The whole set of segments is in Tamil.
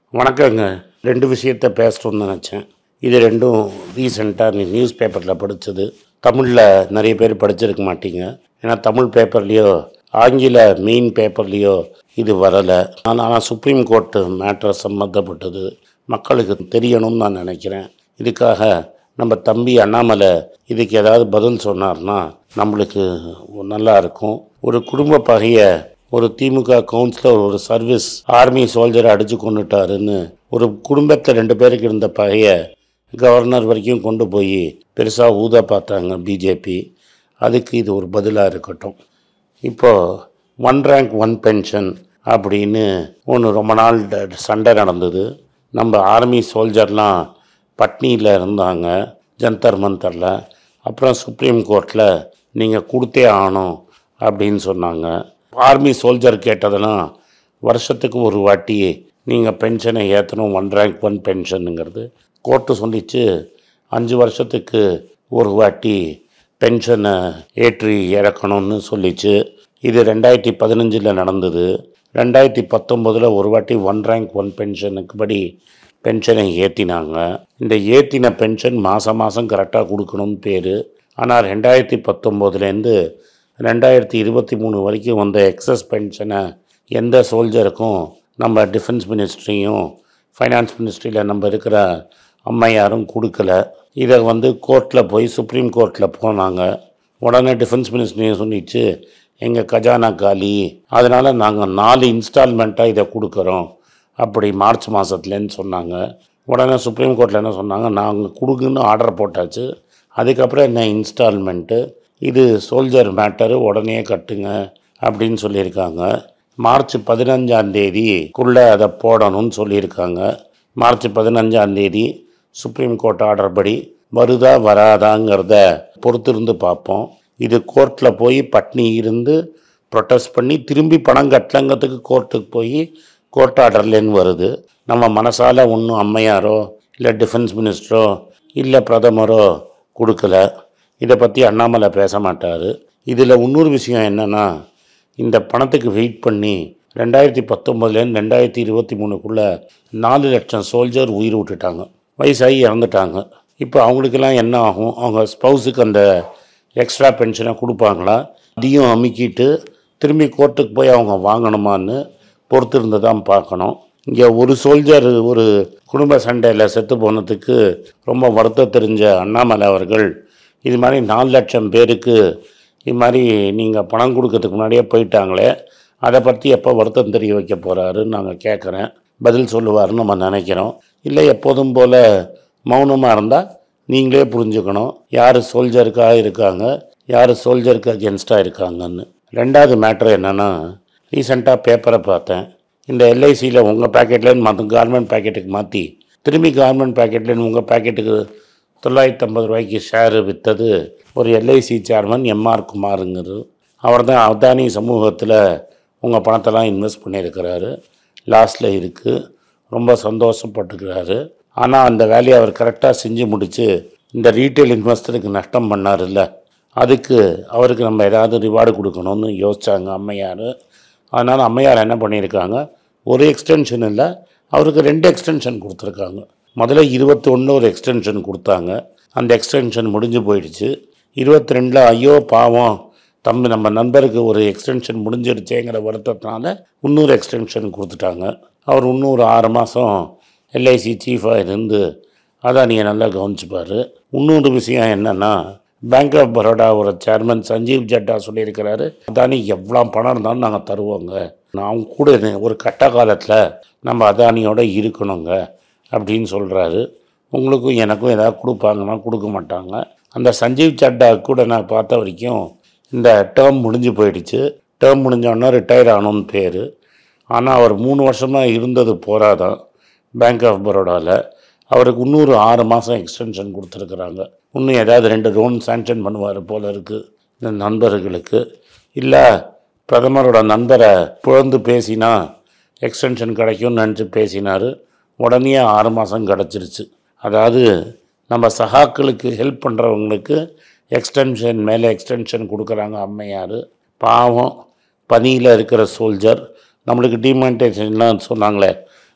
வணக்கங்க ரெண்டு விஷயத்த பேசணும்னு நினச்சேன் இது ரெண்டும் ரீசெண்டாக நியூஸ் பேப்பரில் படித்தது தமிழில் நிறைய பேர் படிச்சிருக்க மாட்டீங்க ஏன்னா தமிழ் பேப்பர்லேயோ ஆங்கில மெயின் பேப்பர்லேயோ இது வரலை ஆனால் சுப்ரீம் கோர்ட்டு மேட்ரை சம்மந்தப்பட்டது மக்களுக்கு தெரியணும்னு நான் நினைக்கிறேன் இதுக்காக நம்ம தம்பி அண்ணாமலை இதுக்கு ஏதாவது பதில் சொன்னார்னா நம்மளுக்கு நல்லா இருக்கும் ஒரு குடும்ப பகையை ஒரு திமுக கவுன்சிலர் ஒரு சர்வீஸ் ஆர்மி சோல்ஜரை அடித்து கொண்டுட்டாருன்னு ஒரு குடும்பத்தில் ரெண்டு பேருக்கு இருந்த பகையை கவர்னர் வரைக்கும் கொண்டு போய் பெருசாக ஊத பார்த்தாங்க பிஜேபி அதுக்கு இது ஒரு பதிலாக இருக்கட்டும் இப்போது ஒன் ரேங்க் ஒன் பென்ஷன் அப்படின்னு ஒன்று ரொம்ப நாள் ட- சண்டை நடந்தது நம்ம ஆர்மி சோல்ஜர்லாம் பட்னியில் இருந்தாங்க ஜந்தர் மந்தரில் அப்புறம் சுப்ரீம் கோர்ட்டில் நீங்கள் கொடுத்தே ஆகணும் அப்படின்னு சொன்னாங்க ஆர்மி சோல்ஜர் கேட்டதெல்லாம் வருஷத்துக்கு ஒரு வாட்டி நீங்கள் பென்ஷனை ஏற்றணும் ஒன் ரேங்க் ஒன் பென்ஷனுங்கிறது கோர்ட்டு சொல்லிச்சு அஞ்சு வருஷத்துக்கு ஒரு வாட்டி பென்ஷனை ஏற்றி இறக்கணும்னு சொல்லிச்சு இது ரெண்டாயிரத்தி பதினஞ்சில் நடந்தது ரெண்டாயிரத்தி பத்தொம்போதில் ஒரு வாட்டி ஒன் ரேங்க் ஒன் பென்ஷனுக்கு படி பென்ஷனை ஏற்றினாங்க இந்த ஏற்றின பென்ஷன் மாதம் மாதம் கரெக்டாக கொடுக்கணும்னு பேர் ஆனால் ரெண்டாயிரத்தி பத்தொம்போதுலேருந்து ரெண்டாயிரத்தி இருபத்தி மூணு வரைக்கும் வந்த எக்ஸஸ் பென்ஷனை எந்த சோல்ஜருக்கும் நம்ம டிஃபென்ஸ் மினிஸ்ட்ரியும் ஃபைனான்ஸ் மினிஸ்ட்ரியில் நம்ம இருக்கிற அம்மையாரும் கொடுக்கல இதை வந்து கோர்ட்டில் போய் சுப்ரீம் கோர்ட்டில் போனாங்க உடனே டிஃபென்ஸ் மினிஸ்ட்ரியும் சொல்லிச்சு எங்கள் கஜானா காலி அதனால் நாங்கள் நாலு இன்ஸ்டால்மெண்ட்டாக இதை கொடுக்குறோம் அப்படி மார்ச் மாதத்துலேன்னு சொன்னாங்க உடனே சுப்ரீம் கோர்ட்டில் என்ன சொன்னாங்க நாங்கள் கொடுக்குன்னு ஆர்டர் போட்டாச்சு அதுக்கப்புறம் என்ன இன்ஸ்டால்மெண்ட்டு இது சோல்ஜர் மேட்டரு உடனே கட்டுங்க அப்படின்னு சொல்லியிருக்காங்க மார்ச் பதினஞ்சாம் தேதிக்குள்ளே அதை போடணும்னு சொல்லியிருக்காங்க மார்ச் பதினஞ்சாம் தேதி சுப்ரீம் கோர்ட் ஆர்டர் படி வருதா வராதாங்கிறத பொறுத்திருந்து பார்ப்போம் இது கோர்ட்டில் போய் பட்னி இருந்து ப்ரொட்டஸ்ட் பண்ணி திரும்பி பணம் கட்டலங்கிறதுக்கு கோர்ட்டுக்கு போய் கோர்ட் ஆர்டர்லேன்னு வருது நம்ம மனசால ஒன்றும் அம்மையாரோ இல்லை டிஃபென்ஸ் மினிஸ்டரோ இல்லை பிரதமரோ கொடுக்கல இதை பற்றி அண்ணாமலை பேச மாட்டார் இதில் இன்னொரு விஷயம் என்னென்னா இந்த பணத்துக்கு வெயிட் பண்ணி ரெண்டாயிரத்தி பத்தொம்போதுலேருந்து ரெண்டாயிரத்தி இருபத்தி மூணுக்குள்ளே நாலு லட்சம் சோல்ஜர் உயிர் விட்டுட்டாங்க வயசாகி இறந்துட்டாங்க இப்போ அவங்களுக்கெல்லாம் என்ன ஆகும் அவங்க ஸ்பௌஸுக்கு அந்த எக்ஸ்ட்ரா பென்ஷனை கொடுப்பாங்களா அதையும் அமுக்கிட்டு திரும்பி கோர்ட்டுக்கு போய் அவங்க வாங்கணுமான்னு பொறுத்திருந்து தான் பார்க்கணும் இங்கே ஒரு சோல்ஜர் ஒரு குடும்ப சண்டையில் செத்து போனதுக்கு ரொம்ப வருத்தம் தெரிஞ்ச அண்ணாமலை அவர்கள் இது மாதிரி நாலு லட்சம் பேருக்கு இது மாதிரி நீங்கள் பணம் கொடுக்கறதுக்கு முன்னாடியே போயிட்டாங்களே அதை பற்றி எப்போ வருத்தம் தெரிய வைக்க போகிறாருன்னு நாங்கள் கேட்குறேன் பதில் சொல்லுவாருன்னு நம்ம நினைக்கிறோம் இல்லை எப்போதும் போல் மௌனமாக இருந்தால் நீங்களே புரிஞ்சுக்கணும் யார் சோல்ஜருக்காக இருக்காங்க யார் சோல்ஜருக்கு அகென்ஸ்டாக இருக்காங்கன்னு ரெண்டாவது மேட்ரு என்னென்னா ரீசெண்டாக பேப்பரை பார்த்தேன் இந்த எல்ஐசியில் உங்கள் பேக்கெட்லேருந்து மற்ற கார்மெண்ட் பேக்கெட்டுக்கு மாற்றி திரும்பி கார்மெண்ட் பேக்கெட்லேருந்து உங்கள் பேக்கெட்டுக்கு தொள்ளாயிரத்தி ஐம்பது ரூபாய்க்கு ஷேரு விற்றது ஒரு எல்ஐசி சேர்மன் எம்ஆர் குமாருங்கிறது அவர் தான் அதானி சமூகத்தில் உங்கள் பணத்தெல்லாம் இன்வெஸ்ட் பண்ணியிருக்கிறாரு லாஸ்ட்டில் இருக்குது ரொம்ப சந்தோஷப்பட்டுக்கிறாரு ஆனால் அந்த வேலையை அவர் கரெக்டாக செஞ்சு முடித்து இந்த ரீட்டைல் இன்வெஸ்டருக்கு நஷ்டம் பண்ணார்ல அதுக்கு அவருக்கு நம்ம ஏதாவது ரிவார்டு கொடுக்கணும்னு யோசிச்சாங்க அம்மையார் அதனால் அம்மையார் என்ன பண்ணியிருக்காங்க ஒரு எக்ஸ்டென்ஷன் இல்லை அவருக்கு ரெண்டு எக்ஸ்டென்ஷன் கொடுத்துருக்காங்க முதல்ல இருபத்தொன்று ஒரு எக்ஸ்டென்ஷன் கொடுத்தாங்க அந்த எக்ஸ்டென்ஷன் முடிஞ்சு போயிடுச்சு இருபத்தி ரெண்டில் ஐயோ பாவம் தம்பி நம்ம நண்பருக்கு ஒரு எக்ஸ்டென்ஷன் முடிஞ்சிடுச்சேங்கிற வருத்தத்தினால இன்னொரு எக்ஸ்டென்ஷன் கொடுத்துட்டாங்க அவர் இன்னொரு ஆறு மாதம் எல்ஐசி சீஃபாக இருந்து அதானியை நல்லா கவனிச்சுப்பார் இன்னொரு விஷயம் என்னென்னா பேங்க் ஆஃப் பரோடாவோட சேர்மன் சஞ்சீவ் ஜட்டா சொல்லியிருக்கிறாரு அதானி எவ்வளோ பணம் இருந்தாலும் நாங்கள் தருவோங்க நான் கூட இரு- ஒரு கட்ட காலத்தில் நம்ம அதானியோட இருக்கணுங்க அப்படின்னு சொல்கிறாரு உங்களுக்கும் எனக்கும் ஏதாவது கொடுப்பாங்கன்னா கொடுக்க மாட்டாங்க அந்த சஞ்சீவ் சட்டா கூட நான் பார்த்த வரைக்கும் இந்த டேர்ம் முடிஞ்சு போயிடுச்சு டேர்ம் முடிஞ்சோடனே ரிட்டையர் ஆனோன்னு பேர் ஆனால் அவர் மூணு வருஷமாக இருந்தது போராதான் பேங்க் ஆஃப் பரோடாவில் அவருக்கு இன்னொரு ஆறு மாதம் எக்ஸ்டென்ஷன் கொடுத்துருக்குறாங்க இன்னும் ஏதாவது ரெண்டு லோன் சாங்ஷன் பண்ணுவார் போல இருக்குது இந்த நண்பர்களுக்கு இல்லை பிரதமரோட நண்பரை புகழ்ந்து பேசினா எக்ஸ்டென்ஷன் கிடைக்கும்னு நினச்சி பேசினார் உடனே ஆறு மாதம் கிடச்சிருச்சு அதாவது நம்ம சகாக்களுக்கு ஹெல்ப் பண்ணுறவங்களுக்கு எக்ஸ்டென்ஷன் மேலே எக்ஸ்டென்ஷன் கொடுக்குறாங்க அம்மையார் பாவம் பனியில் இருக்கிற சோல்ஜர் நம்மளுக்கு டிமானிட்டைசேஷன்லாம் சொன்னாங்களே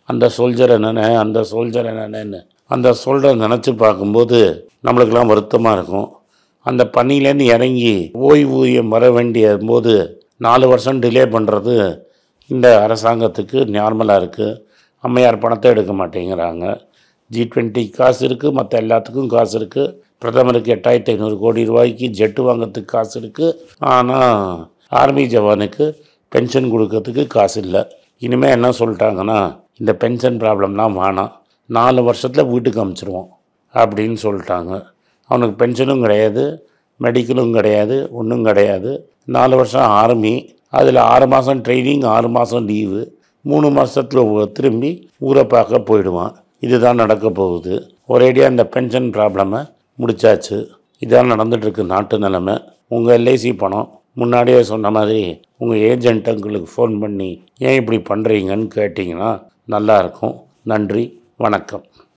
அந்த சோல்ஜர் என்னென்ன அந்த சோல்ஜர் என்னென்னு அந்த சொல்கிறத நினச்சி பார்க்கும்போது நம்மளுக்கெல்லாம் வருத்தமாக இருக்கும் அந்த பணியிலேருந்து இறங்கி ஓய்வூதியம் வர வேண்டிய போது நாலு வருஷம் டிலே பண்ணுறது இந்த அரசாங்கத்துக்கு நார்மலாக இருக்குது அம்மையார் பணத்தை எடுக்க மாட்டேங்கிறாங்க ஜி டுவெண்ட்டி காசு இருக்குது மற்ற எல்லாத்துக்கும் காசு இருக்குது பிரதமருக்கு எட்டாயிரத்தி ஐநூறு கோடி ரூபாய்க்கு ஜெட்டு வாங்கிறதுக்கு காசு இருக்குது ஆனால் ஆர்மி ஜவானுக்கு பென்ஷன் கொடுக்கறதுக்கு காசு இல்லை இனிமேல் என்ன சொல்லிட்டாங்கன்னா இந்த பென்ஷன் ப்ராப்ளம்லாம் வேணாம் நாலு வருஷத்தில் வீட்டுக்கு அமுச்சிருவோம் அப்படின்னு சொல்லிட்டாங்க அவனுக்கு பென்ஷனும் கிடையாது மெடிக்கலும் கிடையாது ஒன்றும் கிடையாது நாலு வருஷம் ஆர்மி அதில் ஆறு மாதம் ட்ரைனிங் ஆறு மாதம் லீவு மூணு மாதத்தில் திரும்பி ஊரை பார்க்க போயிடுவான் இதுதான் நடக்க போகுது ஒரேடியாக இந்த பென்ஷன் ப்ராப்ளமை முடிச்சாச்சு இதான் நடந்துகிட்ருக்கு நாட்டு நிலமை உங்கள் எல்ஐசி பணம் முன்னாடியே சொன்ன மாதிரி உங்கள் ஏஜென்ட்டுங்களுக்கு ஃபோன் பண்ணி ஏன் இப்படி பண்ணுறீங்கன்னு கேட்டிங்கன்னா நல்லாயிருக்கும் நன்றி வணக்கம்